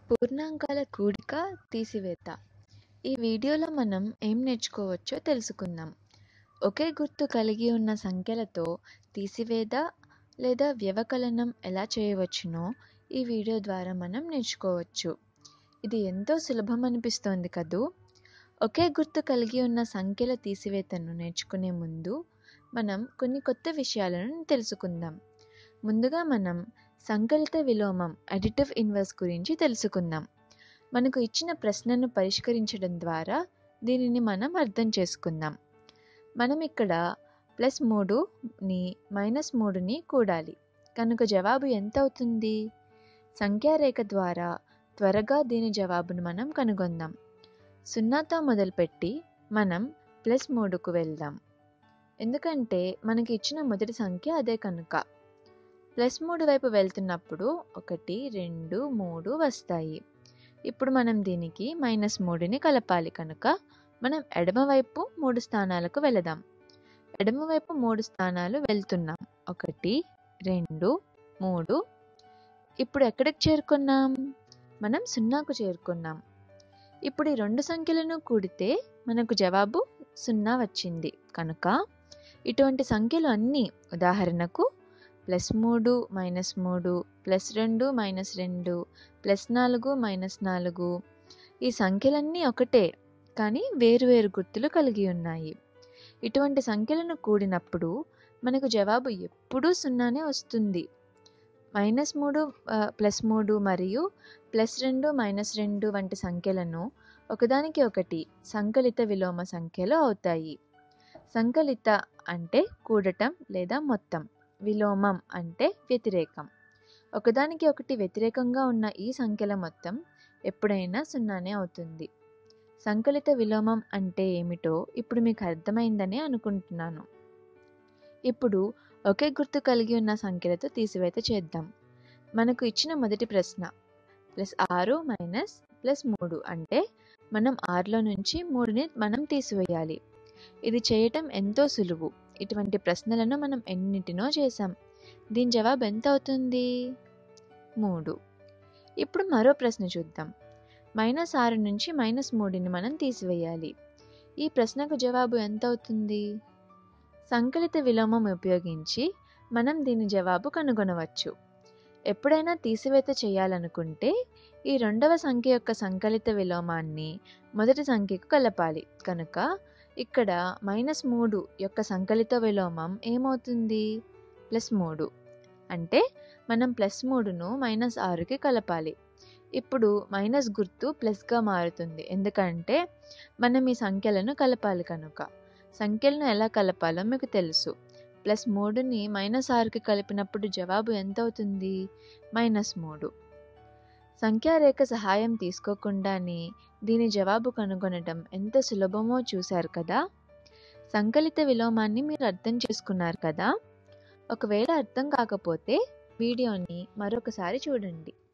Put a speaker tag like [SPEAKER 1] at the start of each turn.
[SPEAKER 1] పూర్ణాంకాల కూడిక తీసివేత ఈ వీడియోలో మనం ఏం నేర్చుకోవచ్చో తెలుసుకుందాం ఒకే గుర్తు కలిగి ఉన్న సంఖ్యలతో తీసివేత లేదా వ్యవకలనం ఎలా చేయవచ్చునో ఈ వీడియో ద్వారా మనం నేర్చుకోవచ్చు ఇది ఎంతో సులభం అనిపిస్తోంది కదూ ఒకే గుర్తు కలిగి ఉన్న సంఖ్యల తీసివేతను నేర్చుకునే ముందు మనం కొన్ని కొత్త విషయాలను తెలుసుకుందాం ముందుగా మనం సంకలిత విలోమం అడిటివ్ ఇన్వర్స్ గురించి తెలుసుకుందాం మనకు ఇచ్చిన ప్రశ్నను పరిష్కరించడం ద్వారా దీనిని మనం అర్థం చేసుకుందాం మనం ఇక్కడ ప్లస్ మూడుని మైనస్ మూడుని కూడాలి కనుక జవాబు ఎంత అవుతుంది సంఖ్యారేఖ ద్వారా త్వరగా దీని జవాబును మనం కనుగొందాం సున్నాతో మొదలుపెట్టి మనం ప్లస్ మూడుకు వెళ్దాం ఎందుకంటే మనకి ఇచ్చిన మొదటి సంఖ్య అదే కనుక ప్లస్ మూడు వైపు వెళ్తున్నప్పుడు ఒకటి రెండు మూడు వస్తాయి ఇప్పుడు మనం దీనికి మైనస్ మూడుని కలపాలి కనుక మనం ఎడమవైపు మూడు స్థానాలకు వెళదాం ఎడమవైపు మూడు స్థానాలు వెళ్తున్నాం ఒకటి రెండు మూడు ఇప్పుడు ఎక్కడికి చేరుకున్నాం మనం సున్నాకు చేరుకున్నాం ఇప్పుడు ఈ రెండు సంఖ్యలను కూడితే మనకు జవాబు సున్నా వచ్చింది కనుక ఇటువంటి సంఖ్యలు అన్నీ ఉదాహరణకు ప్లస్ మూడు మైనస్ మూడు ప్లస్ రెండు మైనస్ రెండు ప్లస్ నాలుగు మైనస్ నాలుగు ఈ సంఖ్యలన్నీ ఒకటే కానీ వేరువేరు గుర్తులు కలిగి ఉన్నాయి ఇటువంటి సంఖ్యలను కూడినప్పుడు మనకు జవాబు ఎప్పుడూ సున్నానే వస్తుంది మైనస్ మూడు ప్లస్ మూడు మరియు ప్లస్ రెండు మైనస్ రెండు వంటి సంఖ్యలను ఒకదానికి ఒకటి సంకలిత విలోమ సంఖ్యలు అవుతాయి సంకలిత అంటే కూడటం లేదా మొత్తం విలోమం అంటే వ్యతిరేకం ఒకదానికి ఒకటి వ్యతిరేకంగా ఉన్న ఈ సంఖ్యల మొత్తం ఎప్పుడైనా సున్నానే అవుతుంది సంకలిత విలోమం అంటే ఏమిటో ఇప్పుడు మీకు అర్థమైందని అనుకుంటున్నాను ఇప్పుడు ఒకే గుర్తు కలిగి ఉన్న సంఖ్యలతో తీసివేత చేద్దాం మనకు ఇచ్చిన మొదటి ప్రశ్న ప్లస్ ఆరు మైనస్ ప్లస్ మూడు అంటే మనం ఆరులో నుంచి మూడుని మనం తీసివేయాలి ఇది చేయటం ఎంతో సులువు ఇటువంటి ప్రశ్నలను మనం ఎన్నింటినో చేశాం దీని జవాబు ఎంత అవుతుంది మూడు ఇప్పుడు మరో ప్రశ్న చూద్దాం మైనస్ ఆరు నుంచి మైనస్ మూడుని మనం తీసివేయాలి ఈ ప్రశ్నకు జవాబు ఎంత అవుతుంది సంకలిత విలోమం ఉపయోగించి మనం దీని జవాబు కనుగొనవచ్చు ఎప్పుడైనా తీసివేత చేయాలనుకుంటే ఈ రెండవ సంఖ్య యొక్క సంకలిత విలోమాన్ని మొదటి సంఖ్యకు కలపాలి కనుక ఇక్కడ మైనస్ మూడు యొక్క సంకలిత విలోమం ఏమవుతుంది ప్లస్ మూడు అంటే మనం ప్లస్ మూడును మైనస్ ఆరుకి కలపాలి ఇప్పుడు మైనస్ గుర్తు ప్లస్గా మారుతుంది ఎందుకంటే మనం ఈ సంఖ్యలను కలపాలి కనుక సంఖ్యలను ఎలా కలపాలో మీకు తెలుసు ప్లస్ మూడుని మైనస్ ఆరుకి కలిపినప్పుడు జవాబు ఎంత అవుతుంది మైనస్ మూడు సంఖ్యారేఖ సహాయం తీసుకోకుండానే దీని జవాబు కనుగొనడం ఎంత సులభమో చూశారు కదా సంకలిత విలోమాన్ని మీరు అర్థం చేసుకున్నారు కదా ఒకవేళ అర్థం కాకపోతే వీడియోని మరొకసారి చూడండి